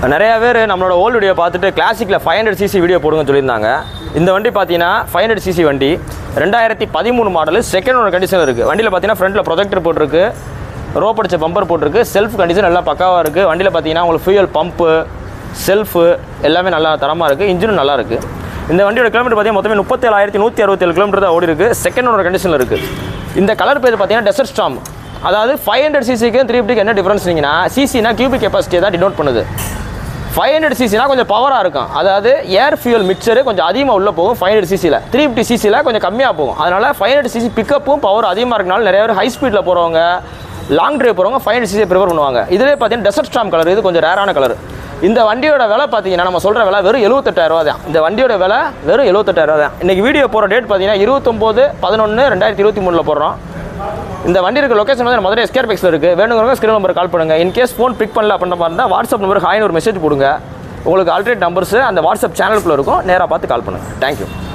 நிறைய பேர் நம்மளோட ஓல்டு வீடியோ பார்த்துட்டு கிளாசிக்கில் ஃபைவ் ஹண்ட்ரட் சிசி வீடியோ போடுங்கன்னு சொல்லியிருந்தாங்க இந்த வண்டி பார்த்தீங்கன்னா ஃபைவ் ஹண்ட்ரட் சிசி வண்டி ரெண்டாயிரத்தி பதிமூணு மாடல் செகண்ட் ஒரு கண்டிஷன் இருக்குது வண்டியில் பார்த்தீங்கன்னா ஃப்ரண்ட்டில் ப்ரொஜெக்டர் போட்டிருக்கு ரோப் அடிச்ச பம்பர் போட்டிருக்கு செல்ஃப் கண்டிஷன் நல்லா பக்காவாக இருக்குது வண்டியில் பார்த்தீங்கன்னா உங்களுக்கு ஃபியூயல் பம்பு செல்ஃபு எல்லாமே நல்லா தரமாக இருக்குது இன்ஜினும் நல்லா இருக்குது இந்த வண்டியோட கிலோமீட்டர் பார்த்தீங்கன்னா மொத்தமே முப்பத்தேழாயிரத்தி நூற்றி அறுபத்தேழு கிலோமீட்டர் தான் ஓடி இருக்கு செகண்ட் ஓட கண்டிஷனில் இருக்குது இந்த கலர் பேர் பார்த்தீங்கன்னா டெசர்ட் ஸ்டாம் அதாவது ஃபைவ் ஹண்ட்ரட் சிசிக்கு த்ரீ ஃபிஃப்டிக்கு என்ன டிஃபரன்ஸ்னீங்கன்னா சிசினா கியூபிக் கெப்பாசிட்டியை தான் டினோட் பண்ணுது ஃபைவ் ஹண்ட்ரட் சிசினா கொஞ்சம் பவராக இருக்கும் அதாவது ஏர் ஃபியூல் மிக்சரு கொஞ்சம் அதிகமாக உள்ளே போகும் ஃபைவ் ஹண்ட்ரட் சிசியில் த்ரீ ஃபிஃப்டி சிசியில் கொஞ்சம் கம்மியாக போகும் அதனால் ஃபைவ் ஹண்ட்ரட் சிசி பிக்கப்பும் பவர் அதிகமாக இருக்கனால நிறைய பேர் ஹை ஸ்பீடில் போகிறவங்க லாங் டிரைவ் போகிறவங்க ஃபைவ் ஹண்ட்ரட் சிசியை ப்ரிஃபர் பண்ணுவாங்க இதுலேயே பார்த்தீங்கன்னா டெசர்ட் ஸ்டாம் கலர் இது கொஞ்சம் ரேரான கலர் இந்த வண்டியோட விலை பார்த்தீங்கன்னா நம்ம சொல்கிற விலை வெறும் 78000 ரூபா தான் இந்த வண்டியோட விலை வெறும் 78000 ரூபா தான் இன்றைக்கி வீடியோ போகிற டேட் பார்த்தீங்கன்னா இருபத்தொம்போது பதினொன்று ரெண்டாயிரத்தி இருபத்தி மூணில் போடுறோம் இந்த வண்டி இருக்க லொகேஷன் வந்து மதுரை எஸ்கேர் பெக்ஸில் இருக்குது வேணுங்கிறவங்க ஸ்க்ரீன் நம்பர் கால் பண்ணுங்கள் இன்கேஸ் ஃபோன் பிக் பண்ணல அப்படின்ற மாதிரி இருந்தால் வாட்ஸ்அப் நம்பருக்கு ஹாய்னு ஒரு மெசேஜ் போடுங்க உங்களுக்கு ஆல்ரெடி நம்பர்ஸ் அந்த வாட்ஸ்அப் சேனலுக்குள்ளே இருக்கும் நேராக பார்த்து கால் பண்ணுங்கள் தேங்க்யூ